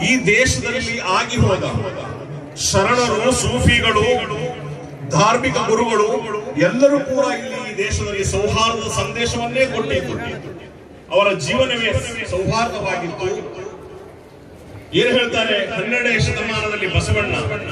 ಈ ದೇಶದಲ್ಲಿ ಆಗಿ ಹೋದ ಶರಣರು ಸೂಫಿಗಳು ಧಾರ್ಮಿಕ ಗುರುಗಳು ಎಲ್ಲರೂ ಕೂಡ ಇಲ್ಲಿ ಈ ದೇಶದಲ್ಲಿ ಸೌಹಾರ್ದದ ಸಂದೇಶವನ್ನೇ ಕೊಟ್ಟಿದ್ದು ಅವರ ಜೀವನವೇ ಸೌಹಾರ್ದವಾಗಿತ್ತು ಏನು ಹೇಳ್ತಾರೆ ಹನ್ನೆರಡನೇ ಶತಮಾನದಲ್ಲಿ ಬಸವಣ್ಣ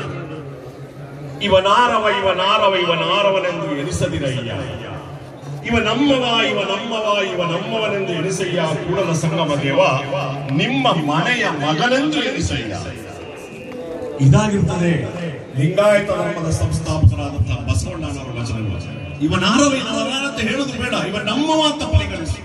ಇವನಾರವ ಇವನಾರವ ಇವನಾರವನೆಂದು ಎನಿಸದಿರಯ್ಯ ಇವ ನಮ್ಮವ ಇವ ನಮ್ಮವ ಇವ ನಮ್ಮವನೆಂದು ಎನಿಸಯ್ಯ ಕೂಡಲ ಸಂಗಮ ದೇವ ನಿಮ್ಮ ಮನೆಯ ಮಗನೆಂದು ಎನಿಸಯ್ಯ ಇದಾಗಿರ್ತದೆ ಲಿಂಗಾಯತ ಧರ್ಮದ ಸಂಸ್ಥಾಪಕರಾದಂತಹ ಬಸವಣ್ಣನವರ ವಚನಗಳು ಇವನಾರವ ಇವನಾರ ಅಂತ ಹೇಳುದು ಬೇಡ ಇವ ನಮ್ಮವ ಅಂತ ಪರಿಗಣಿಸಿ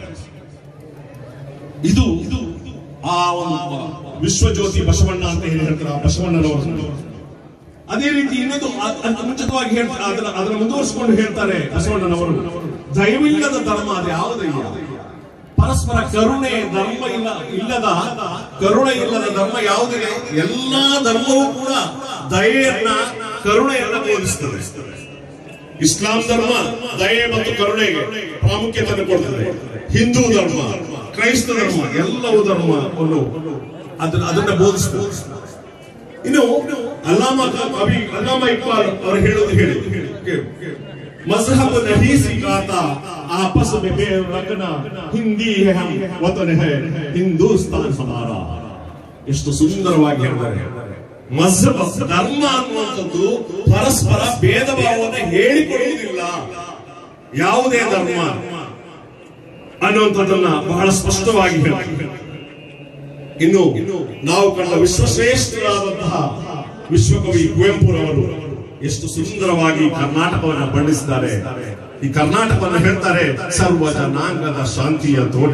ಇದು ಇದು ಆ ಒಂದು ವಿಶ್ವಜ್ಯೋತಿ ಬಸವಣ್ಣ ಅಂತ ಹೇಳಿ ಹೇಳ್ತಾರೆ ಆ ಬಸವಣ್ಣನವರು ಅದೇ ರೀತಿ ಇನ್ನೊಂದು ಅ- ಅ- ಮುಂಚಿತವಾಗಿ ಹೇಳ್ತಾರೆ ಅದನ್ನ ಅದನ್ನ ಮುಂದುವರಿಸಿಕೊಂಡು ಹೇಳ್ತಾರೆ ಬಸವಣ್ಣನವರು ದಯವಿಲ್ಲದ ಧರ್ಮ ಅದು ಯಾವುದಯ್ಯ ಪರಸ್ಪರ ಕರುಣೆ ಧರ್ಮ ಇಲ್ಲ ಇಲ್ಲದ ಕರುಣೆ ಇಲ್ಲದ ಧರ್ಮ ಯಾವುದಿದೆ ಎಲ್ಲಾ ಧರ್ಮವೂ ಕೂಡ ದಯೆಯನ್ನ ಕರುಣೆಯನ್ನ ಬೋಧಿಸ್ತದೆ ಇಸ್ಲಾಂ ಧರ್ಮ ದಯೆ ಮತ್ತು ಕರುಣೆಗೆ ಪ್ರಾಮುಖ್ಯತೆಯನ್ನು ಕೊಡ್ತದೆ ಹಿಂದೂ ಧರ್ಮ ಕ್ರೈಸ್ತ ಧರ್ಮ ಎಲ್ಲವೂ ಧರ್ಮವನ್ನು ಅದನ್ನ ಅದನ್ನ ಬೋಧಿಸ್ತದೆ ಇನ್ನು ಅಲ್ಲಾಮ ಕವಿ ಅಲ್ಲಾಮ ಇಕ್ಬಾಲ್ ಅವರು ಹೇಳೋದು ಹೇಳಿ मजहब नहीं सिखाता आपस में बेरकना ಹಿಂದಿ है हम वतन है ಹಿಂದೂಸ್ತಾನ್ ಹಮಾರ ಎಷ್ಟು ಸುಂದರವಾಗಿ ಹೇಳ್ತಾರೆ ಮಜಹಬ್ ಧರ್ಮ ಅನ್ನುವಂಥದ್ದು ಪರಸ್ಪರ ಭೇದ ಭಾವವನ್ನು ಹೇಳಿಕೊಡುವುದಿಲ್ಲ ಯಾವುದೇ ಧರ್ಮ ಅನ್ನುವಂಥದ್ದನ್ನ ಬಹಳ ಸ್ಪಷ್ಟವಾಗಿ ಹೇಳ್ತಾರೆ ಇನ್ನು ನಾವು ಕಂಡ ವಿಶ್ವಶ್ರೇಷ್ಠರಾದಂತಹ ವಿಶ್ವಕವಿ ಕುವೆಂಪುರವರು ಎಷ್ಟು ಸುಂದರವಾಗಿ ಕರ್ನಾಟಕವನ್ನು ಬಣ್ಣಿಸಿದ್ದಾರೆ ಈ ಕರ್ನಾಟಕವನ್ನು ಹೇಳ್ತಾರೆ ಸರ್ವ ಜನಾಂಗದ ಶಾಂತಿಯ ತೋಟ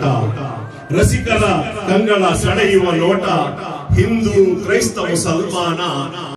ರಸಿಕರ ಕಂಗಳ ಸೆಳೆಯುವ ನೋಟ ಹಿಂದೂ ಕ್ರೈಸ್ತ ಮುಸಲ್ಮಾನ